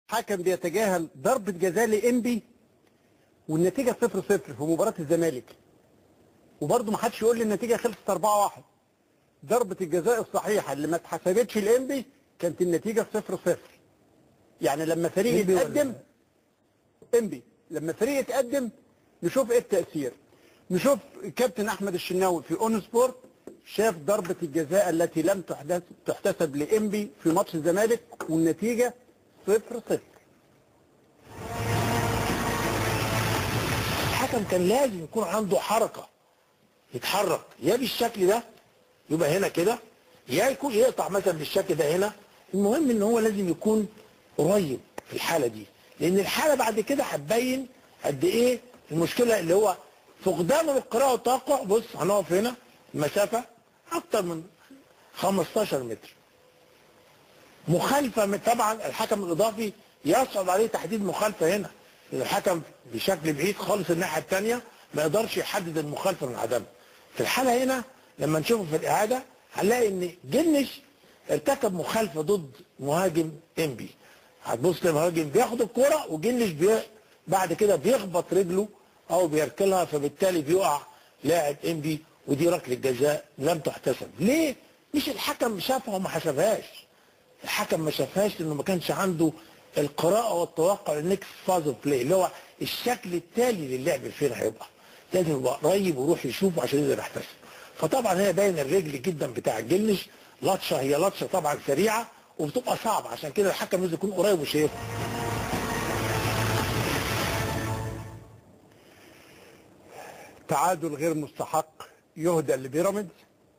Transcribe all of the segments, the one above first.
حكم بيتجاهل ضربة جزاء لإنبي والنتيجة 0 0 في مباراة الزمالك وبرضه ما حدش يقول لي النتيجة خلصت 4 1 ضربة الجزاء الصحيحة اللي ما اتحسبتش لإنبي كانت النتيجة 0 0 يعني لما فريق إنبي ولا- يتقدم انبي لما فريق يتقدم نشوف ايه التأثير نشوف كابتن احمد الشناوي في اون سبورت شاف ضربة الجزاء التي لم تحدث تحتسب لانبي في ماتش الزمالك والنتيجة صفر صفر الحكم كان لازم يكون عنده حركة يتحرك يا بالشكل ده يبقى هنا كده يا يكون يقطع مثلا بالشكل ده هنا المهم ان هو لازم يكون قريب في الحالة دي لان الحالة بعد كده هتبين قد ايه المشكلة اللي هو فقدانه للقراءة والتوقع بص هنقف هنا المسافة اكتر من 15 متر مخالفة من طبعا الحكم الإضافي يصعب عليه تحديد مخالفة هنا لأن الحكم بشكل بعيد خالص الناحية الثانية ما يقدرش يحدد المخالفة من عدمها في الحالة هنا لما نشوفه في الإعادة هنلاقي إن جنش ارتكب مخالفة ضد مهاجم إنبي هتبص للمهاجم بياخد الكرة وجنش بي... بعد كده بيخبط رجله أو بيركلها فبالتالي بيقع لاعب إنبي ودي ركلة جزاء لم تحتسب ليه؟ مش الحكم شافها وما حسبهاش الحكم ما شافهاش لانه ما كانش عنده القراءه والتوقع النكست فاز اوف بلاي اللي هو الشكل التالي للعب فين هيبقى لازم يبقى قريب ويروح يشوفه عشان يقدر يحتسب فطبعا هي باين الرجل جدا بتاع الجلش لطشه هي لطشه طبعا سريعه وبتبقى صعبه عشان كده الحكم لازم يكون قريب وشايفها تعادل غير مستحق يهدى لبيراميدز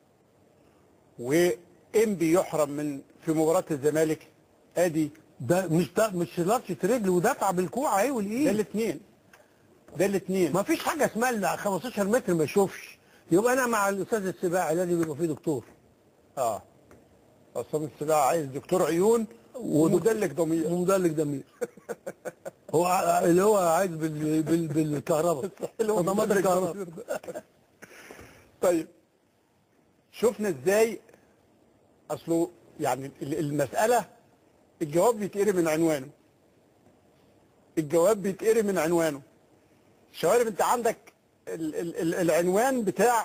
وانبي يحرم من في مباراة الزمالك ادي ده مش ده مش لطشه رجل ودفع بالكوع اهي ده والايد الاثنين ده الاثنين ما فيش حاجه اسمها إن 15 متر ما يشوفش يبقى انا مع الاستاذ السباعي لازم يبقى فيه دكتور اه عصام السباع عايز دكتور عيون ومدلك ضمير ومدلك ضمير هو ع- اللي هو عايز بال... بال... بالكهرباء اللي هو صدمات مدلك الكهرباء ضمير ده. طيب شفنا ازاي اصله يعني ال- المسألة الجواب بيتقري من عنوانه الجواب بيتقري من عنوانه شوارب انت عندك ال ال ال العنوان بتاع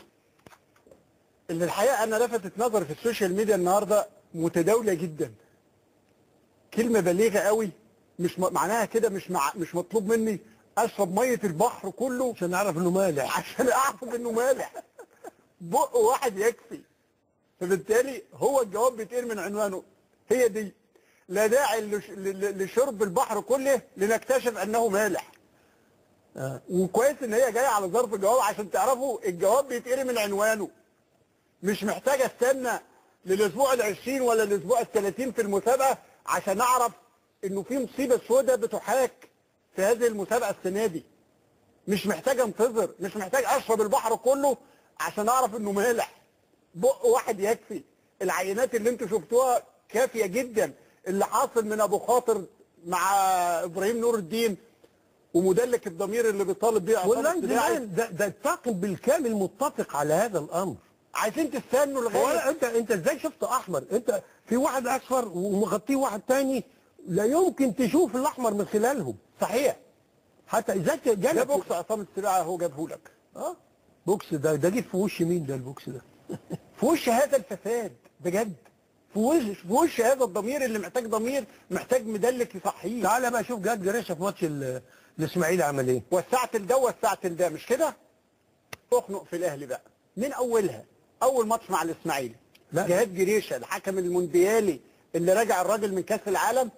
اللي الحقيقة انا لفتت نظري في السوشيال ميديا النهاردة متداولة جدا كلمة بليغة قوي مش م- معناها كده مش مع مش مطلوب مني اشرب مية البحر كله عشان اعرف انه مالح عشان اعرف انه مالح بق واحد يكفي فبالتالي هو الجواب بيتقال من عنوانه هي دي لا داعي لش- ل- ل- لشرب البحر كله لنكتشف انه مالح آه. وكويس ان هي جايه على ظرف جواب عشان تعرفوا الجواب بيتقري من عنوانه مش محتاج استنى للاسبوع ال20 ولا الاسبوع ال30 في المسابقه عشان اعرف انه في مصيبه سوداء بتحاك في هذه المسابقه السنه دي مش محتاج انتظر مش محتاج اشرب البحر كله عشان اعرف انه مالح بق واحد يكفي العينات اللي انتوا شفتوها كافيه جدا اللي حاصل من ابو خاطر مع ابراهيم نور الدين ومدلك الضمير اللي بيطالب بيه عصام واللاند السباعي. مان ده ده الطاقم بالكامل متفق على هذا الامر عايزين تستنوا لغايه ولا انت انت ازاي شفت احمر انت في واحد اصفر ومغطيه واحد تاني لا يمكن تشوف الاحمر من خلالهم صحيح حتى ازاي ده جالك بوكس عصام السباعي هو جابه لك اه بوكس ده ده جه في وش مين ده البوكس ده في وش هذا الفساد بجد في وش في وش هذا الضمير اللي محتاج ضمير محتاج مدلك يصحيه تعالى بقى شوف جاد جريشه في ماتش ال- الاسماعيلي عمل ايه وسعت لده وسعت لده مش كده؟ اخنق في الاهلي بقى من اولها اول ماتش مع الاسماعيلي لا. جهاد جريشه الحكم المونديالي اللي رجع الراجل من كاس العالم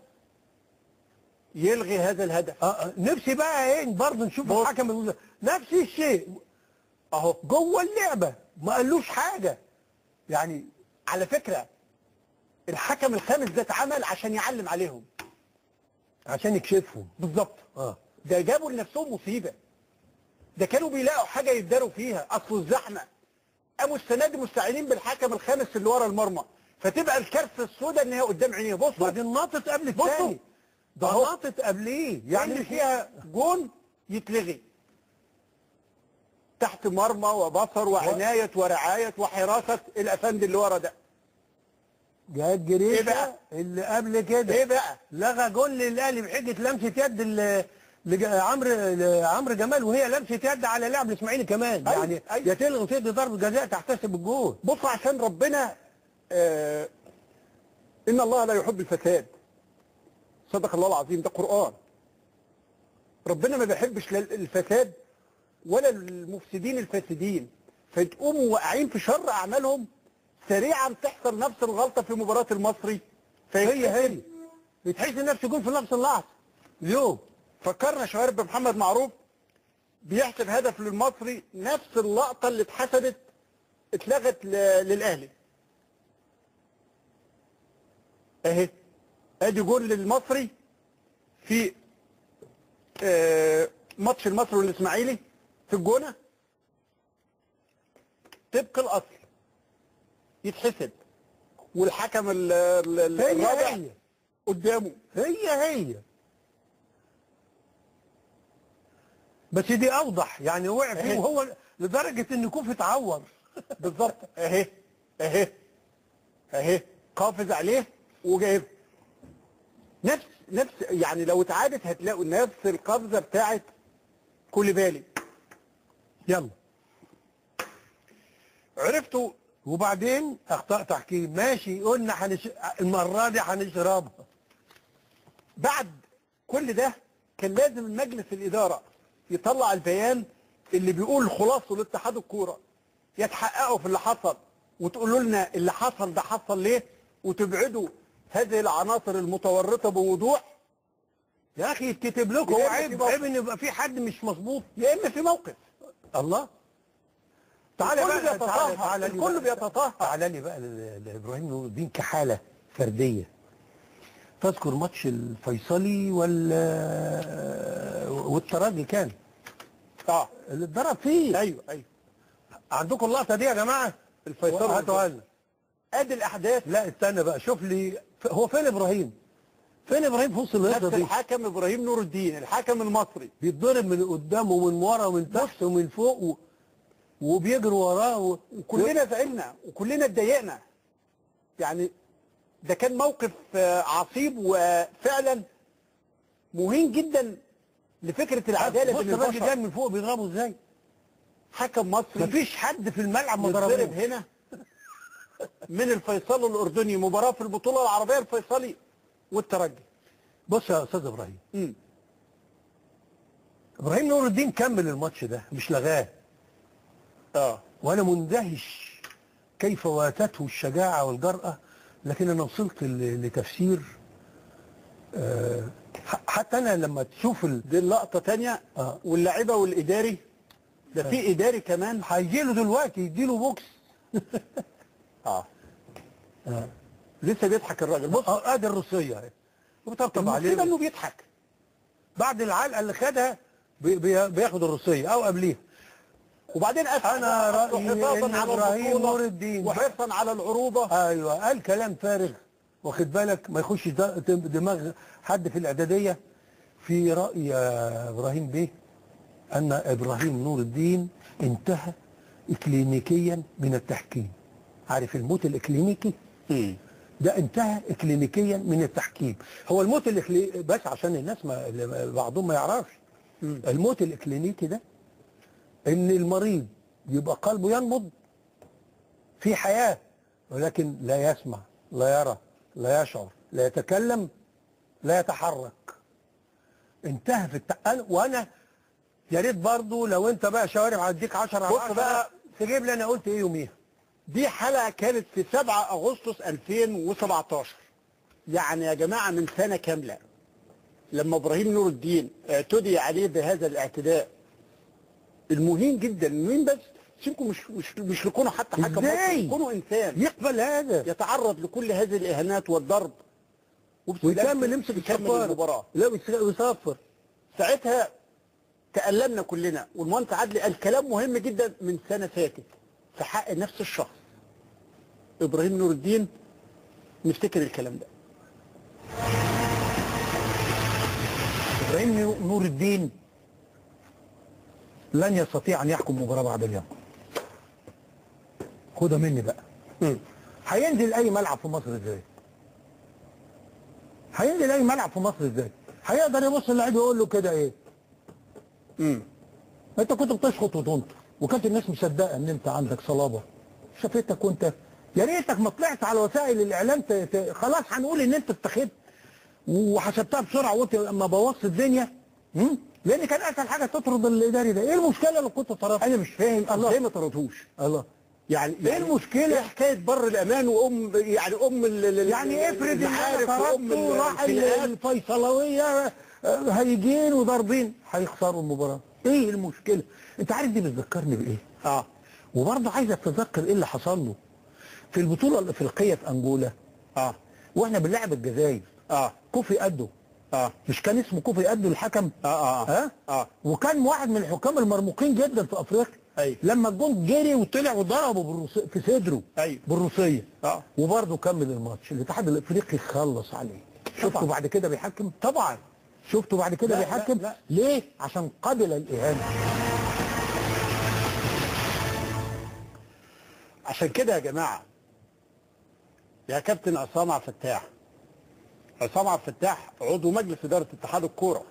يلغي هذا الهدف اه آه، نفسي بقى ايه برضه نشوف بص. الحكم الموز- نفس الشيء اهو جوه اللعبه ما قالوش حاجه يعني على فكره الحكم الخامس ده اتعمل عشان يعلم عليهم عشان يكشفهم بالظبط اه ده جابوا لنفسهم مصيبه ده كانوا بيلاقوا حاجه يتداروا فيها اصل الزحمه قاموا السنه دي مستعينين بالحكم الخامس اللي ورا المرمى فتبقى الكارثه السوداء ان هي قدام عينيه بصوا بعدين ناطط قبل بصوا. الثاني ده أهو. ناطط قبليه يعني يعني فيها جون يتلغي تحت مرمى وبصر وعناية ورعاية وحراسة الأفندي اللي ورا ده جهاد جريشة إيه بقى؟ اللي قبل كده ايه بقى لغى جول للاهلي بحجه لمسه يد ل- لج- عمرو عمرو جمال وهي لمسه يد على لاعب الاسماعيلي كمان أيوة، يعني أيوة. يا تلغي وتدي ضربه جزاء تحتسب الجول بص عشان ربنا آه ان الله لا يحب الفساد صدق الله العظيم ده قرآن ربنا ما بيحبش لا الفساد ولا المفسدين الفاسدين فتقوموا واقعين في شر اعمالهم سريعا تحصل نفس الغلطه في مباراه المصري هي هي بتحس نفسه جول في نفس اللحظه اليوم فكرنا شوارب بمحمد معروف بيحسب هدف للمصري نفس اللقطه اللي اتحسبت اتلغت ل- للاهلي اهي ادي جول للمصري في آه، ماتش المصري والاسماعيلي في الجونه طبق الاصل يتحسب والحكم ال- ال- ال- هي الرابع هي قدامه هي هي بس دي اوضح يعني وقع فيه أهي. وهو لدرجه ان كوف اتعور بالظبط اهي اهي اهي قافز عليه وجايب نفس نفس يعني لو اتعادت هتلاقوا نفس القفزه بتاعت كوليبالي يلا عرفتوا وبعدين اخطاء تحكيم ماشي قلنا حنش... المره دي هنشربها بعد كل ده كان لازم المجلس الاداره يطلع البيان اللي بيقول خلاصه لاتحاد الكوره يتحققوا في اللي حصل وتقولوا لنا اللي حصل ده حصل ليه وتبعدوا هذه العناصر المتورطه بوضوح يا اخي يتكتب لكم يا هو إما في عيب موقف. عيب ان يبقى في حد مش مظبوط يا اما في موقف الله تعالى الكل بقى تعالى بيتطهر تعالى لي الكل بقى- بيتطهر تعالى لي بقى ل- لابراهيم نور الدين كحاله فرديه تذكر ماتش الفيصلي ولا والترجي كان اه اللي اتضرب فيه ايوه ايوه عندكم اللقطه دي يا جماعه الفيصلي هاتوها لنا ادي الاحداث لا استنى بقى شوف لي ف- هو فين ابراهيم فين ابراهيم في وسط نفس اللقطه دي الحكم ابراهيم نور الدين الحكم المصري بيتضرب من قدام ومن ورا ومن تحت ومن فوق و... وبيجروا وراه و... كلنا زعلنا وكلنا اتضايقنا يعني ده كان موقف آه، عصيب وفعلا مهين جدا لفكره العداله بص بين الراجل جاي البشر من فوق بيضربه ازاي حكم مصري مفيش حد في الملعب ما يتضرب ضربوش هنا من الفيصلي الاردني مباراه في البطوله العربيه الفيصلي والترجي بص يا استاذ ابراهيم مم. ابراهيم نور الدين كمل الماتش ده مش لغاه اه وانا مندهش كيف واتته الشجاعه والجراه لكن انا وصلت ل- لتفسير آه، ح- حتى انا لما تشوف ال... دي اللقطه تانية آه. واللعيبه والاداري ده في اداري كمان هيجي له دلوقتي يديله بوكس اه آه. لسه بيضحك الراجل بص اه ادي الروسيه اهي وطبطب عليه المصيبه انه بيضحك بعد العلقه اللي خدها بي- بي- بياخد الروسيه او قبليها وبعدين أسف أنا رأيي حفاظاً إن على إبراهيم البطولة نور الدين. وحرصا على العروبه ايوه قال كلام فارغ واخد بالك ما يخش د- دماغ حد في الاعداديه في راي يا ابراهيم بيه ان ابراهيم نور الدين انتهى اكلينيكيا من التحكيم عارف الموت الاكلينيكي ده انتهى اكلينيكيا من التحكيم هو الموت الاكلينيكي بس عشان الناس ما اللي بعضهم ما يعرفش الموت الاكلينيكي ده ان المريض يبقى قلبه ينبض في حياة ولكن لا يسمع لا يرى لا يشعر لا يتكلم لا يتحرك انتهى في الت... أنا وانا يا ريت برضه لو انت بقى شوارع هديك 10 على بص 10 بقى. تجيب لي انا قلت ايه يوميها دي حلقه كانت في 7 اغسطس 2017 يعني يا جماعه من سنه كامله لما ابراهيم نور الدين اعتدي عليه بهذا الاعتداء المهين جدا مين بس سيبكم مش مش مش لكونه حتى حكم إزاي؟ مصري، لكونه انسان يقبل هذا يتعرض لكل هذه الاهانات والضرب ويكمل يمسك يكمل الصفارة المباراه لا ويس- ويصفر ساعتها تألمنا كلنا والمهندس عدلي قال كلام مهم جدا من سنة فاتت في حق نفس الشخص إبراهيم نور الدين نفتكر الكلام ده ابراهيم نور الدين لن يستطيع ان يحكم مباراه بعد اليوم خدها مني بقى هينزل اي ملعب في مصر ازاي هينزل اي ملعب في مصر ازاي هيقدر يبص اللعيب يقول له كده ايه امم انت كنت بتشخط وتنطر وكانت الناس مصدقه ان انت عندك صلابه شافتك وانت يا ريتك ما طلعت على وسائل الاعلام ت... ت... خلاص هنقول ان انت اتخذت وحسبتها بسرعه وانت لما بوظت الدنيا مم؟ لان كان اسهل حاجه تطرد الاداري ده ايه المشكله لو كنت طردت انا مش فاهم الله. ازاي ما طردوش الله يعني ايه يعني المشكلة؟ ايه حكايه بر الامان وام يعني ام ال- ال- يعني افرض ان انا المعارف وام طردته راح الخناقات. الفيصلويه آه، هيجين وضاربين هيخسروا المباراه ايه المشكله انت عارف دي بتذكرني بايه اه وبرضه عايزك تتذكر ايه اللي حصل له في البطوله الافريقيه في انجولا اه واحنا بنلعب الجزائر اه كوفي قده اه مش كان اسمه كوفي قده الحكم اه اه ها اه وكان واحد من الحكام المرموقين جدا في افريقيا أيوة. لما الجون جري وطلع وضربه بالروس... في صدره أيوة. بالروسيه اه وبرضه كمل الماتش الاتحاد الافريقي خلص عليه شفته طبعا. بعد كده بيحكم طبعا شفته بعد كده لا، بيحكم لا، لا. ليه عشان قبل الاهانه عشان كده يا جماعه يا كابتن عصام عبد الفتاح عصام عبد الفتاح عضو مجلس اداره اتحاد الكوره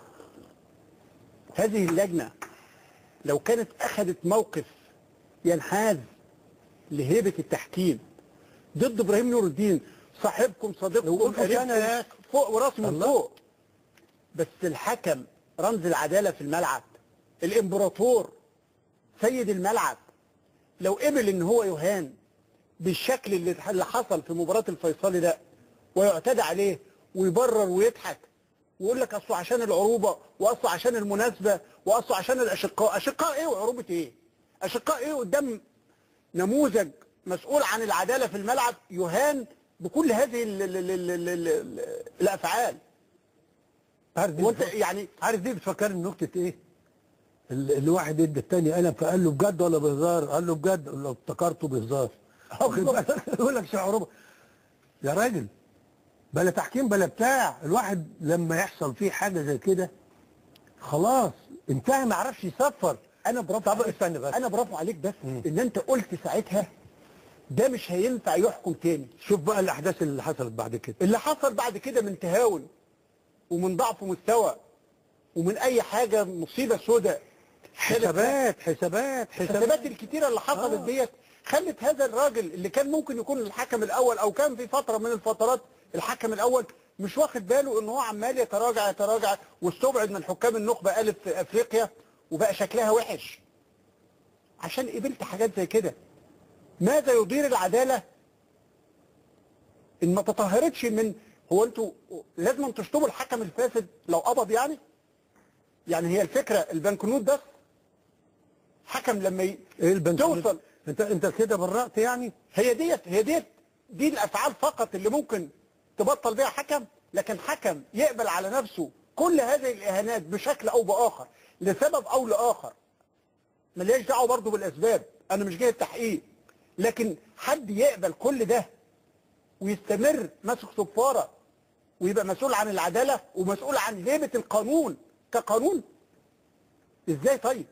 هذه اللجنه لو كانت اخذت موقف ينحاز لهيبه التحكيم ضد ابراهيم نور الدين صاحبكم صديقكم قلت أنا يا قريبكم فوق وراسي من الله. فوق بس الحكم رمز العداله في الملعب الامبراطور سيد الملعب لو قبل ان هو يهان بالشكل اللي اللي حصل في مباراه الفيصلي ده ويعتدى عليه ويبرر ويضحك ويقول لك اصله عشان العروبه واصله عشان المناسبه واصله عشان الاشقاء اشقاء ايه وعروبه ايه اشقاء ايه قدام نموذج مسؤول عن العداله في الملعب يهان بكل هذه ال ال ال ال ال ال ال الافعال عارف دي وانت بتفكر- يعني عارف دي بتفكرني نكته ايه؟ ال- الواحد ادى التاني قلم فقال له بجد ولا بهزار؟ قال له بجد قال له افتكرته بهزار واخد بالك؟ يقول لك شعره يا راجل بلا تحكيم بلا بتاع الواحد لما يحصل فيه حاجه زي كده خلاص انتهى ما عرفش يصفر انا برافو طب عليك. استنى بس. انا برافو عليك بس مم. ان انت قلت ساعتها ده مش هينفع يحكم تاني شوف بقى الاحداث اللي حصلت بعد كده اللي حصل بعد كده من تهاون ومن ضعف مستوى ومن اي حاجه مصيبه سوداء حسابات حسابات الحسابات الكتيره اللي حصلت آه. ديت خلت هذا الراجل اللي كان ممكن يكون الحكم الاول او كان في فتره من الفترات الحكم الاول مش واخد باله ان هو عمال يتراجع يتراجع واستبعد من حكام النخبه الف في افريقيا وبقى شكلها وحش عشان قبلت حاجات زي كده ماذا يضير العداله ان ما تطهرتش من هو انتوا لازم تشطبوا الحكم الفاسد لو قبض يعني يعني هي الفكره البنكنوت بس حكم لما ي... ايه البنك توصل انت انت كده برأت يعني هي ديت هي ديت دي الافعال فقط اللي ممكن تبطل بيها حكم لكن حكم يقبل على نفسه كل هذه الاهانات بشكل او باخر لسبب او لاخر ملياش دعوه برضه بالاسباب انا مش جاي التحقيق لكن حد يقبل كل ده ويستمر ماسك صفاره ويبقى مسؤول عن العداله ومسؤول عن هيبه القانون كقانون ازاي طيب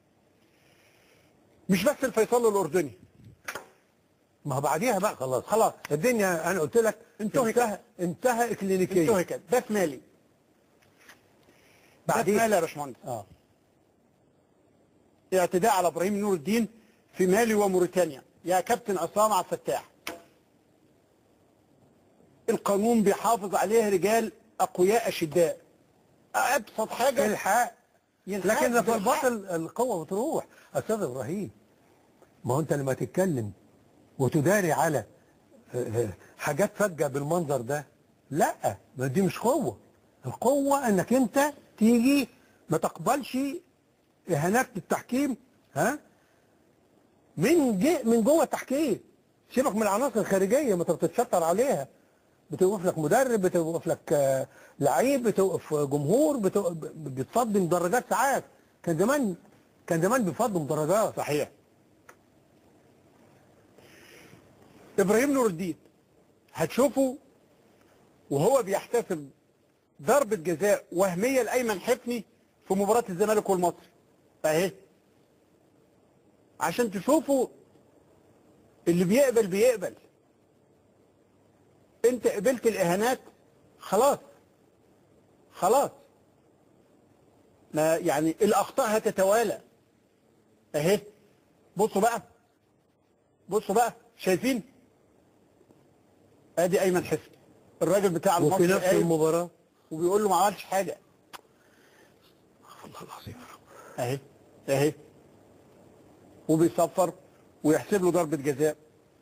مش بس الفيصل الاردني ما هو بعديها بقى خلاص خلاص الدنيا انا قلت لك انتهكت. انتهى انتهى اكلينيكيا انتهكت ده في مالي ده في بعدين مالي يا باشمهندس اه اعتداء على ابراهيم نور الدين في مالي وموريتانيا يا كابتن عصام عبد الفتاح القانون بيحافظ عليه رجال اقوياء اشداء ابسط حاجه الحق ينحاز لكن في بالحق. الباطل القوه بتروح استاذ ابراهيم ما هو انت لما تتكلم وتداري على آه، آه، حاجات فجه بالمنظر ده لا ما دي مش قوه القوه انك انت تيجي ما تقبلش اهانات التحكيم ها من جي من جوه التحكيم سيبك من العناصر الخارجيه ما انت بتتشطر عليها بتوقف لك مدرب بتوقف لك آه، لعيب بتوقف جمهور بتوقف بتفضي مدرجات ساعات كان زمان كان زمان بيفضوا مدرجات صحيح ابراهيم نور الدين هتشوفه وهو بيحتسب ضربة جزاء وهمية لأيمن حفني في مباراة الزمالك والمصري اهي عشان تشوفوا اللي بيقبل بيقبل انت قبلت الاهانات خلاص خلاص ما يعني الاخطاء هتتوالى اهي بصوا بقى بصوا بقى شايفين ادي ايمن حسني الراجل بتاع وفي المصري نفس قايم المباراه وبيقول له ما عملش حاجه الله العظيم يا رب اهي اهي وبيصفر ويحسب له ضربه جزاء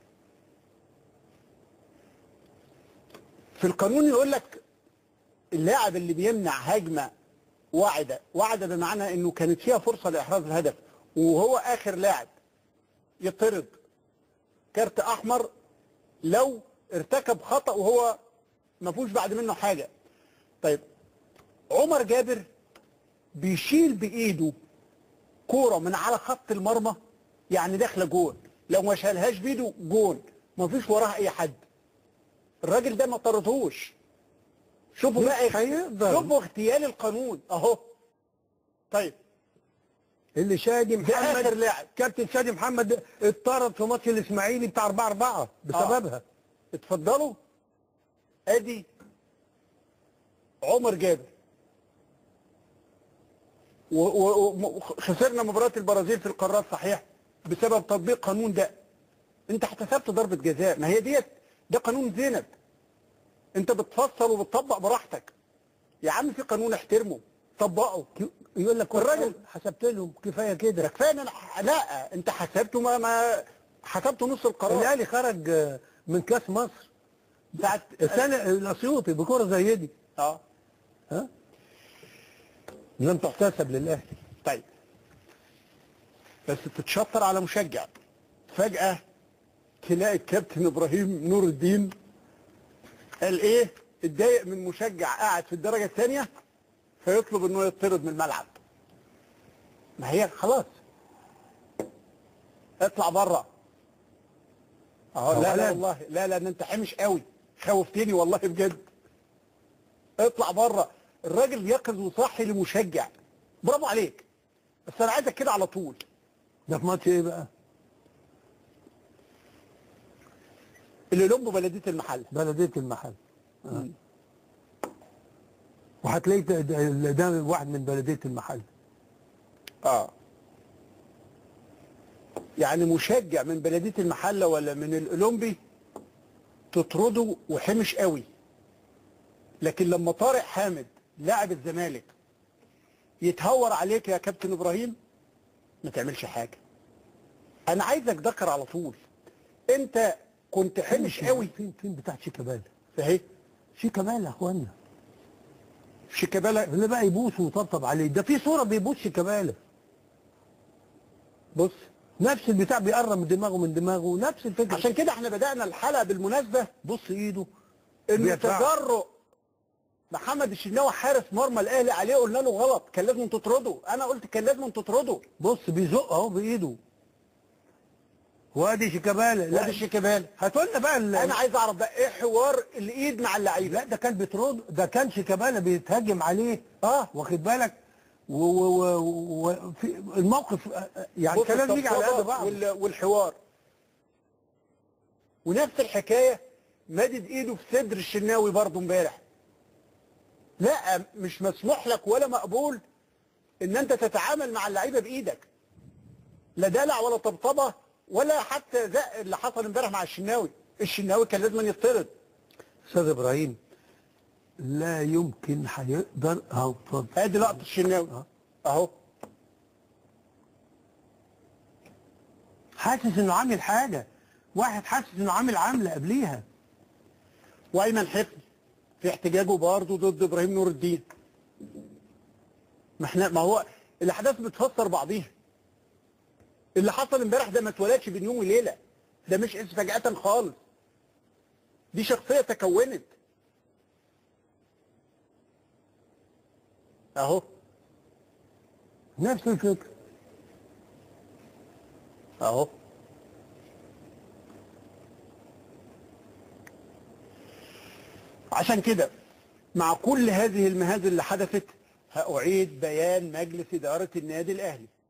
في القانون يقول لك اللاعب اللي بيمنع هجمه واعده واعده بمعنى انه كانت فيها فرصه لاحراز الهدف وهو اخر لاعب يطرد كارت احمر لو ارتكب خطا وهو ما فيهوش بعد منه حاجه طيب عمر جابر بيشيل بايده كوره من على خط المرمى يعني داخله جون لو ما شالهاش بايده جون ما فيش وراها اي حد الراجل ده ما طردهوش شوفوا مش بقى هيقدر. شوفوا اغتيال القانون اهو طيب اللي شادي ده آخر محمد لاعب. كابتن شادي محمد اتطرد في ماتش الاسماعيلي بتاع 4 4 بسببها اتفضلوا ادي عمر جابر وخسرنا مباراة البرازيل في القارات صحيح بسبب تطبيق قانون ده انت احتسبت ضربة جزاء ما هي ديت ده قانون زينب انت بتفصل وبتطبق براحتك يا عم في قانون احترمه طبقه يقول لك الراجل- حسبت لهم كفايه ده كده كفايه ان انا لا انت حسبته ما ما حسبته نص القرار الاهلي خرج آه، من كاس مصر ساعة السنه الاسيوطي بكره زي دي اه ها لم تحتسب للاهلي طيب بس تتشطر على مشجع فجأة تلاقي الكابتن ابراهيم نور الدين قال ايه اتضايق من مشجع قاعد في الدرجة الثانية فيطلب انه يطرد من الملعب ما هي خلاص اطلع بره اهو لا لا أولاً. والله لا لا ده انت حمش قوي خوفتني والله بجد اطلع بره الراجل يقظ وصحي لمشجع برافو عليك بس انا عايزك كده على طول ده في ماتش ايه بقى؟ اللي لمه بلديه المحل بلديه المحل آه. وهتلاقي ده- ده ده واحد من بلديه المحل اه يعني مشجع من بلديه المحله ولا من الاولمبي تطرده وحمش قوي لكن لما طارق حامد لاعب الزمالك يتهور عليك يا كابتن ابراهيم ما تعملش حاجه انا عايزك ذكر على طول انت كنت حمش قوي فين فين بتاع شيكابالا فهي شيكابالا يا اخوانا شيكابالا اللي بقى يبوس ويطبطب عليه ده في صوره بيبوس شيكابالا بص نفس البتاع بيقرب من دماغه من دماغه نفس الفكره عشان كده احنا بدأنا الحلقة بالمناسبة بص ايده انه بيدفع. تجرؤ محمد الشناوي حارس مرمى الاهلي عليه قلنا له غلط كان لازم تطرده انا قلت كان لازم تطرده بص بيزق اهو بايده وادي شيكابالا لا لا شيكابالا هاتوا لنا بقى ال- انا عايز اعرف بقى ايه حوار الايد مع اللعيبه لا ده كان بيطرد ده كان شيكابالا بيتهاجم عليه اه واخد بالك و و و و في الموقف آه، آه، يعني بص كان لازم يجي على قد الطبطبة بعض وال- والحوار ونفس الحكايه مدد ايده في صدر الشناوي برضه امبارح لا مش مسموح لك ولا مقبول ان انت تتعامل مع اللعيبه بايدك لا دلع ولا طبطبه ولا حتى زق اللي حصل امبارح مع الشناوي الشناوي كان لازم يطرد استاذ ابراهيم لا يمكن هيقدر اهو اتفضل ادي لقطه الشناوي آه. اهو حاسس انه عامل حاجه واحد حاسس انه عامل عامله قبليها وايمن حفني في احتجاجه برضه ضد ابراهيم نور الدين ما احنا ما هو الاحداث بتفسر بعضيها اللي حصل امبارح ده ما اتولدش بين يوم وليله ده مش فجأة خالص دي شخصية تكونت اهو نفس الفكره اهو عشان كده مع كل هذه المهازل اللي حدثت هأعيد بيان مجلس إدارة النادي الأهلي